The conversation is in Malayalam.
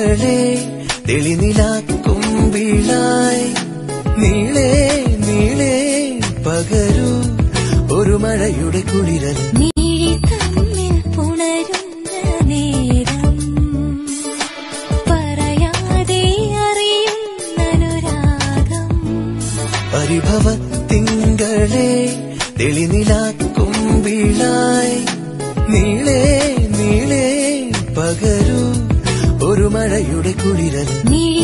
തിങ്കളെ തെളിനിലാക്കുമ്പിളായി നീളേ നീളേ പകരൂ ഒരു മഴയുടെ കുളിരൽ മിഴി തമ്മിൽ പുണരുന്ന നേരം പറയാതെ അറിയുന്നനുരാഗം പരിഭവ തിങ്കളെ തെളിനിലാക്കുമ്പിളായി നീളേ നീളേ പകരൂ ഒരു മഴയുടെ കുളിരൽ മിഴി